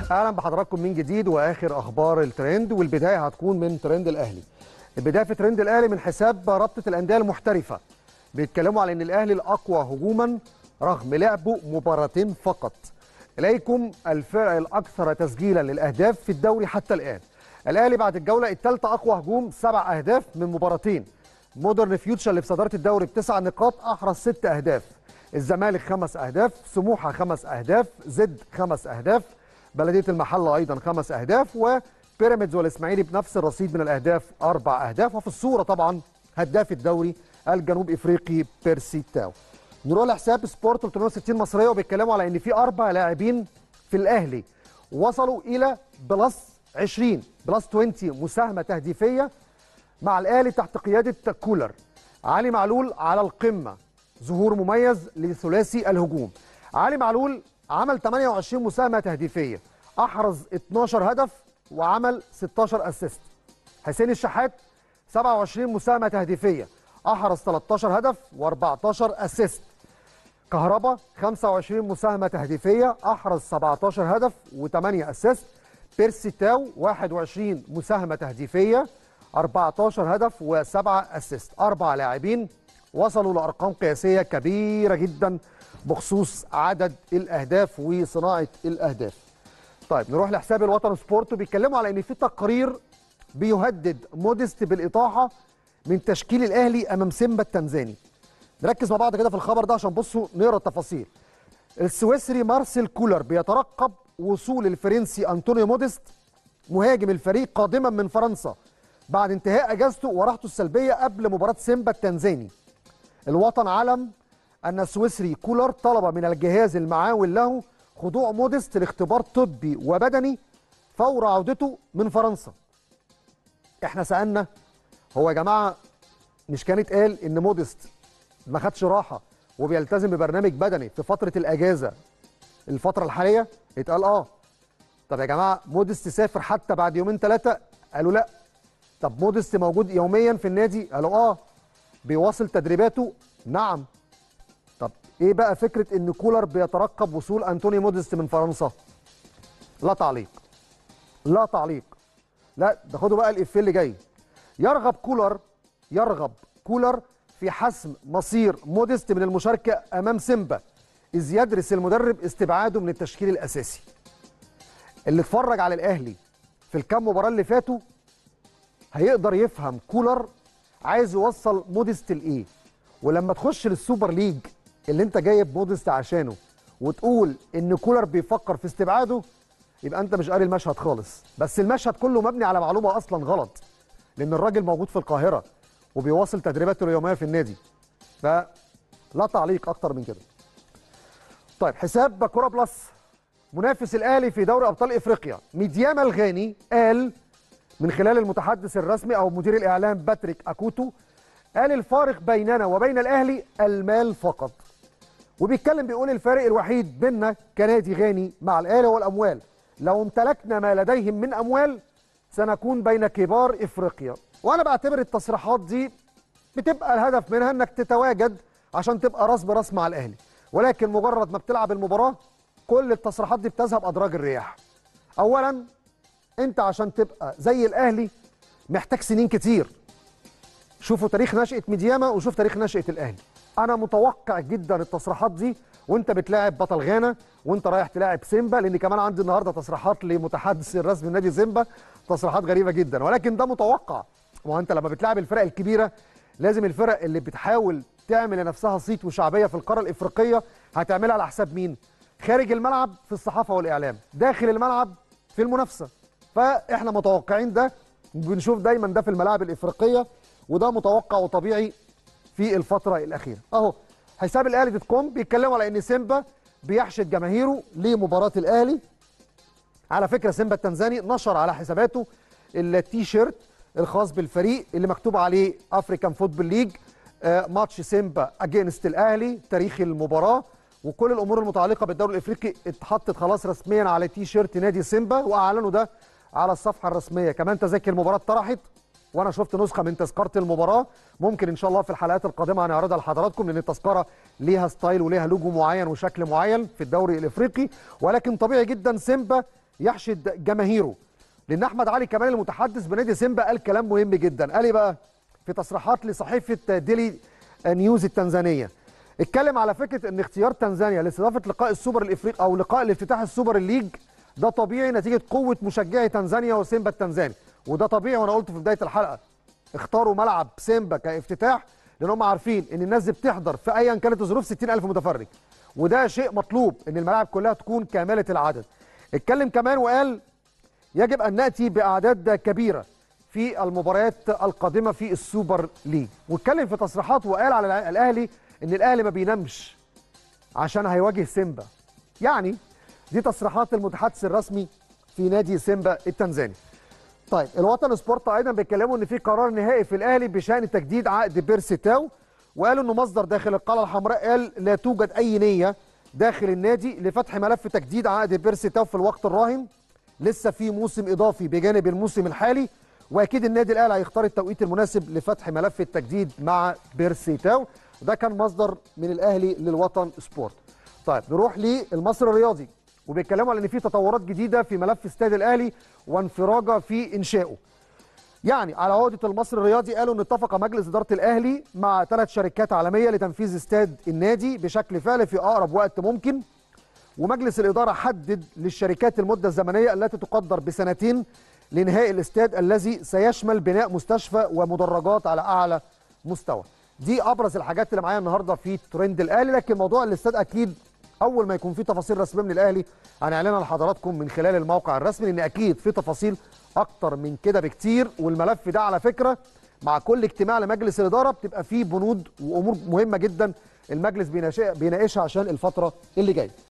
اهلا بحضراتكم من جديد واخر اخبار الترند والبدايه هتكون من ترند الاهلي. البدايه في ترند الاهلي من حساب رابطه الانديه المحترفه. بيتكلموا على ان الاهلي الاقوى هجوما رغم لعبه مباراتين فقط. اليكم الفرق الاكثر تسجيلا للاهداف في الدوري حتى الان. الاهلي بعد الجوله الثالثه اقوى هجوم سبع اهداف من مباراتين. مودرن فيوتشر اللي في صداره الدوري بتسع نقاط احرز ست اهداف. الزمالك خمس اهداف، سموحه خمس اهداف، زد خمس اهداف، بلديه المحله ايضا خمس اهداف وبيراميدز والاسماعيلي بنفس الرصيد من الاهداف اربع اهداف وفي الصوره طبعا هداف الدوري الجنوب افريقي بيرسي تاو. نروح لحساب سبورت 360 مصريه وبيتكلموا على ان في اربع لاعبين في الاهلي وصلوا الى بلس 20 بلس 20 مساهمه تهديفيه مع الاهلي تحت قياده كولر. علي معلول على القمه ظهور مميز لثلاثي الهجوم. علي معلول عمل 28 مساهمه تهديفيه احرز 12 هدف وعمل 16 اسيست حسين الشحات 27 مساهمه تهديفيه احرز 13 هدف و14 اسيست كهربا 25 مساهمه تهديفيه احرز 17 هدف و8 اسيست بيرسي تاو 21 مساهمه تهديفيه 14 هدف و7 اسيست اربع لاعبين وصلوا لارقام قياسيه كبيره جدا بخصوص عدد الاهداف وصناعه الاهداف. طيب نروح لحساب الوطن سبورت وبيتكلموا على ان في تقرير بيهدد موديست بالاطاحه من تشكيل الاهلي امام سيمبا التنزاني. نركز مع بعض كده في الخبر ده عشان بصوا نقرا التفاصيل. السويسري مارسيل كولر بيترقب وصول الفرنسي انطونيو موديست مهاجم الفريق قادما من فرنسا بعد انتهاء اجازته وراحته السلبيه قبل مباراه سيمبا التنزاني. الوطن علم أن السويسري كولر طلب من الجهاز المعاون له خضوع موديست لاختبار طبي وبدني فور عودته من فرنسا. احنا سألنا هو يا جماعة مش كان اتقال إن موديست ما خدش راحة وبيلتزم ببرنامج بدني في فترة الأجازة الفترة الحالية؟ اتقال اه. طب يا جماعة موديست سافر حتى بعد يومين ثلاثة؟ قالوا لا. طب موديست موجود يوميا في النادي؟ قالوا اه. بيواصل تدريباته؟ نعم. طب ايه بقى فكره ان كولر بيترقب وصول انتوني موديست من فرنسا لا تعليق لا تعليق لا ده خدوا بقى الافيه اللي جاي يرغب كولر يرغب كولر في حسم مصير موديست من المشاركه امام سيمبا اذ يدرس المدرب استبعاده من التشكيل الاساسي اللي اتفرج على الاهلي في الكام مباراه اللي فاتوا هيقدر يفهم كولر عايز يوصل موديست لايه ولما تخش للسوبر ليج اللي انت جايب موديست عشانه وتقول ان كولر بيفكر في استبعاده يبقى انت مش قاري المشهد خالص بس المشهد كله مبني على معلومه اصلا غلط لان الراجل موجود في القاهره وبيواصل تدريباته اليوميه في النادي فلا تعليق اكتر من كده طيب حساب كوره بلس منافس الاهلي في دوري ابطال افريقيا ميدياما الغاني قال من خلال المتحدث الرسمي او مدير الاعلام باتريك اكوتو قال الفارق بيننا وبين الاهلي المال فقط وبيتكلم بيقول الفارق الوحيد بيننا كنادي غاني مع الاهلي هو الاموال لو امتلكنا ما لديهم من اموال سنكون بين كبار افريقيا وانا بعتبر التصريحات دي بتبقى الهدف منها انك تتواجد عشان تبقى راس براس مع الاهلي ولكن مجرد ما بتلعب المباراه كل التصريحات دي بتذهب ادراج الرياح اولا انت عشان تبقى زي الاهلي محتاج سنين كتير شوفوا تاريخ نشأة ميدياما وشوف تاريخ نشأة الأهلي أنا متوقع جدا التصريحات دي وأنت بتلاعب بطل غانا وأنت رايح تلاعب سيمبا لأن كمان عندي النهاردة تصريحات لمتحدث الرسمي نادي سيمبا تصريحات غريبة جدا ولكن ده متوقع وأنت لما بتلاعب الفرق الكبيرة لازم الفرق اللي بتحاول تعمل لنفسها صيت وشعبية في القارة الإفريقية هتعملها على حساب مين؟ خارج الملعب في الصحافة والإعلام داخل الملعب في المنافسة فإحنا متوقعين ده بنشوف دايما ده في الملاعب الإفريقية وده متوقع وطبيعي في الفتره الاخيره اهو حساب الاهلي دوت كوم بيتكلموا على ان سيمبا بيحشد جماهيره لمباراه الاهلي على فكره سيمبا التنزاني نشر على حساباته التي شيرت الخاص بالفريق اللي مكتوب عليه افريكان فوتبول ليج آه ماتش سيمبا اجينست الاهلي تاريخ المباراه وكل الامور المتعلقه بالدوري الافريقي اتحطت خلاص رسميا على تي شيرت نادي سيمبا واعلنوا ده على الصفحه الرسميه كمان تذاكر المباراه طرحت وانا شفت نسخه من تذكره المباراه ممكن ان شاء الله في الحلقات القادمه هنعرضها لحضراتكم لان التذكره ليها ستايل وليها لوجو معين وشكل معين في الدوري الافريقي ولكن طبيعي جدا سيمبا يحشد جماهيره لان احمد علي كمان المتحدث بنادي سيمبا قال كلام مهم جدا قال ايه بقى في تصريحات لصحيفه ديلي نيوز التنزانيه اتكلم على فكره ان اختيار تنزانيا لاستضافه لقاء السوبر الافريقي او لقاء الافتتاح السوبر الليج ده طبيعي نتيجه قوه مشجعي تنزانيا وسيمبا التنزاني وده طبيعي وانا قلت في بدايه الحلقه اختاروا ملعب سيمبا كافتتاح لان هم عارفين ان الناس دي بتحضر في ايا كانت الظروف 60000 متفرج وده شيء مطلوب ان الملاعب كلها تكون كامله العدد اتكلم كمان وقال يجب ان ناتي باعداد كبيره في المباريات القادمه في السوبر ليج واتكلم في تصريحات وقال على الاهلي ان الاهلي ما بينامش عشان هيواجه سيمبا يعني دي تصريحات المتحدث الرسمي في نادي سيمبا التنزاني طيب الوطن سبورت ايضا بيتكلموا ان في قرار نهائي في الاهلي بشان تجديد عقد بيرسي تاو وقالوا انه مصدر داخل القلعه الحمراء قال لا توجد اي نيه داخل النادي لفتح ملف تجديد عقد بيرسي تاو في الوقت الراهن لسه في موسم اضافي بجانب الموسم الحالي واكيد النادي الاهلي هيختار التوقيت المناسب لفتح ملف التجديد مع بيرسي تاو وده كان مصدر من الاهلي للوطن سبورت طيب نروح للمصري الرياضي وبيتكلموا على ان في تطورات جديده في ملف استاد الاهلي وانفراجه في انشائه يعني على عهده المصري الرياضي قالوا ان اتفق مجلس اداره الاهلي مع ثلاث شركات عالميه لتنفيذ استاد النادي بشكل فعلي في اقرب وقت ممكن ومجلس الاداره حدد للشركات المده الزمنيه التي تقدر بسنتين لانهاء الاستاد الذي سيشمل بناء مستشفى ومدرجات على اعلى مستوى دي ابرز الحاجات اللي معايا النهارده في ترند الاهلي لكن موضوع الاستاد اكيد اول ما يكون في تفاصيل رسميه من الاهلي هنعلنها لحضراتكم من خلال الموقع الرسمي لان اكيد في تفاصيل اكتر من كده بكتير والملف ده على فكره مع كل اجتماع لمجلس الاداره بتبقى فيه بنود وامور مهمه جدا المجلس بيناقشها عشان الفتره اللي جايه